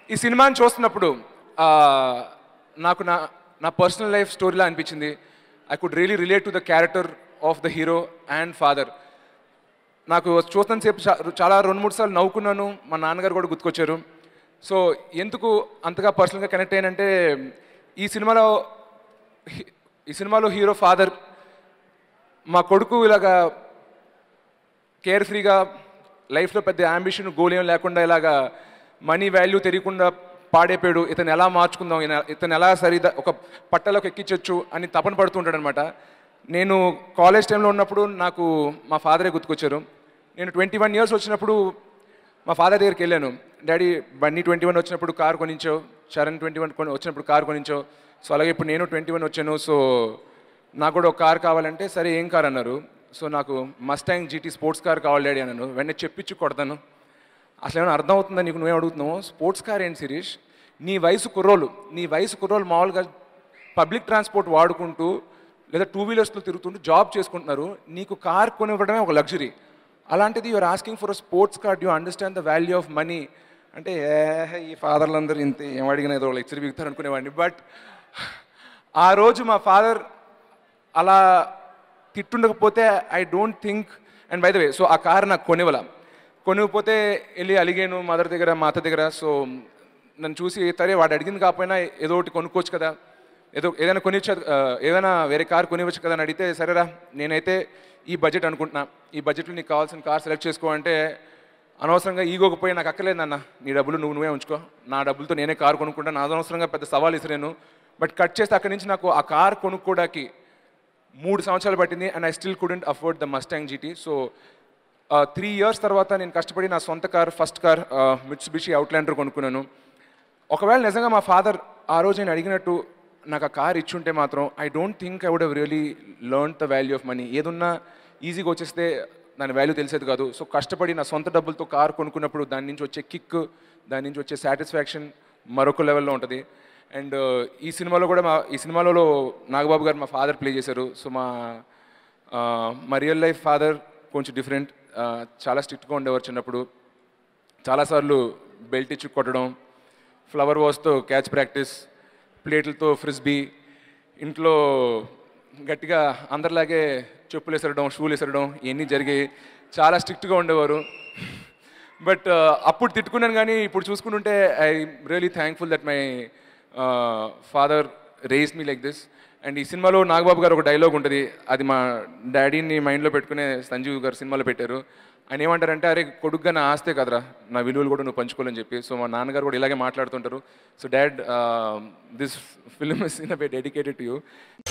ఈ సినిమాని చూస్తున్నప్పుడు ఆ, నాకు నా నా పర్సనల్ లైఫ్ స్టోరీలా అనిపించింది I could really relate to the character of the hero and father నాకు చూస్తున్న సేపు చా- చాలా రెండు మూడు సార్లు నవ్వుకున్నాను మా నాన్నగారు కూడా గుర్తుకొచ్చారు సో ఎందుకు అంతగా పర్సనల్గా కనెక్ట్ అయ్యానంటే ఈ సినిమాలో హీ- ఈ సినిమాలో హీరో ఫాదర్ మా కొడుకు ఇలాగా కేర్ ఫ్రీగా లైఫ్లో పెద్ద అంబిషన్ గోల్ ఏం లేకుండా ఇలాగా మనీ వాల్యూ తెలియకుండా పాడైపోయాడు ఇతను ఎలా మార్చుకుందాం ఈయన- ఇతను ఎలా సరిదా ఒక పట్టలోకి ఎక్కించవచ్చు అని తపన పడుతుంటాడు అనమాట నేను కాలేజ్ టైంలో ఉన్నప్పుడు నాకు మా ఫాదరే గుర్తుకొచ్చారు నేను ట్వంటీ వన్ ఇయర్స్ వచ్చినప్పుడు మా ఫాదర్ దగ్గరికి వెళ్ళాను డాడీ బన్నీ ట్వంటీ వన్ వచ్చినప్పుడు కార్ కొనించో చరణ్ ట్వంటీ వన్ కొని వచ్చినప్పుడు కార్ కొనించో సో అలాగే ఇప్పుడు నేను ట్వంటీ వన్ వచ్చాను సో నాకు కూడా ఒక కార్ కావాలంటే సరే ఏం కార్ అన్నారు సో నాకు మస్టాంగ్ జీటీ స్పోర్ట్స్ కార్ కావాలి డాడీ అన్నాను వెంటనే చెప్పించి కొడతాను అసలు ఏమైనా అర్థం అవుతుందా నీకు నువ్వే అడుగుతున్నావు స్పోర్ట్స్ కార్ ఏంటి శిరీష్ నీ వయసు కుర్రోలు నీ వయసు కుర్రోలు మామూలుగా పబ్లిక్ ట్రాన్స్పోర్ట్ వాడుకుంటూ లేదా టూ వీలర్స్లో తిరుగుతుంటూ జాబ్ చేసుకుంటున్నారు నీకు కార్ కొనివ్వడమే ఒక లగ్జరీ అలాంటిది you're asking for a sports car you understand the value of money అంటే "ఏ, ఈ ఫాదర్లు అందరూ ఇంత ఏం అడిగినా ఏదో లెక్చర్ బిగుతారు అనుకునేవాడిని బట్ ఆ రోజు మా ఫాదర్ అలా తిట్టుండకపోతే I don't think and by the way so ఆ కార్ నాకు కొనివ్వాల కొనివ్వకపోతే వెళ్ళి అలిగాను మదర్ దగ్గర మా అత్త దగ్గర సో నన్ను చూసి సరే వాడు అడిగింది కాకపోయినా ఏదో ఒకటి కొనుక్కోవచ్చు కదా ఏదో ఏదైనా కొనిచ్చు ఏదైనా వేరే కార్ కొనివ్వచ్చు కదా అని అడిగితే సరేరా నేనైతే ఈ బడ్జెట్ అనుకుంటున్నా ఈ బడ్జెట్లో నీకు కావాల్సిన కార్ సెలెక్ట్ చేసుకో అంటే అనవసరంగా ఈగోకి పోయి నాకు అక్కర్లేదు నాన్న నీ డబ్బులు నువ్వు నువ్వే ఉంచుకో నా డబ్బులతో నేనే కార్ కొనుక్కుంటా నా అనవసరంగా పెద్ద సవాల్ ఇసిరాను బట్ కట్ చేస్తే అక్కడి నుంచి నాకు ఆ కార్ కొనుక్కోవడానికి మూడు సంవత్సరాలు పట్టింది and I still couldn't afford the Mustang GT so three years తర్వాత నేను కష్టపడి నా సొంత car first car Mitsubishi Outlander కొనుక్కున్నాను ఒకవేళ నిజంగా మా ఫాదర్ ఆ రోజు నేను అడిగినట్టు నాకు ఆ కార్ ఇచ్చుంటే మాత్రం I don't think I would have really learn the value of money ఏదున్నా ఈజీగా వచ్చేస్తే దాని వాల్యూ తెలిసేది కాదు సో కష్టపడి నా సొంత డబ్బులతో కార్ కొనుక్కున్నప్పుడు దాని నుంచి వచ్చే కిక్ దాని నుంచి వచ్చే సాటిస్ఫాక్షన్ మరొక లెవెల్లో ఉంటుంది అండ్ ఈ సినిమాలో కూడా మా ఈ సినిమాలో నాగబాబు గారు మా ఫాదర్ ప్లే చేశారు సో మా ఆ, మా రియల్ లైఫ్ ఫాదర్ కొంచెం డిఫరెంట్ చాలా స్ట్రిక్ట్గా ఉండేవారు చిన్నప్పుడు చాలాసార్లు బెల్ట్ ఇచ్చి కొట్టడం ఫ్లవర్ వాష్తో క్యాచ్ ప్రాక్టీస్ ప్లేట్లతో ఫ్రిస్బీ ఇంట్లో గట్టిగా అందరిలాగే చెప్పులు వేసరడం షూలు వేసరడం ఇవన్నీ జరిగాయి చాలా స్ట్రిక్ట్గా ఉండేవారు బట్ అప్పుడు తిట్టుకున్నాను కానీ ఇప్పుడు చూసుకుంటుంటే I really thankful that my father raised me like this and ఈ సినిమాలో నాగబాబు గారు ఒక డైలాగ్ ఉంటుంది అది మా డాడీని మైండ్లో పెట్టుకునే సంజీవ్ గారు సినిమాలో పెట్టారు ఆయన ఏమంటారంటే అరే కొడుగ్గా నా ఆస్తే కదరా నా విలువలు కూడా నువ్వు పంచుకోవాలని చెప్పి సో మా నాన్నగారు కూడా ఇలాగే మాట్లాడుతుంటారు so dad this film is in a way dedicated to you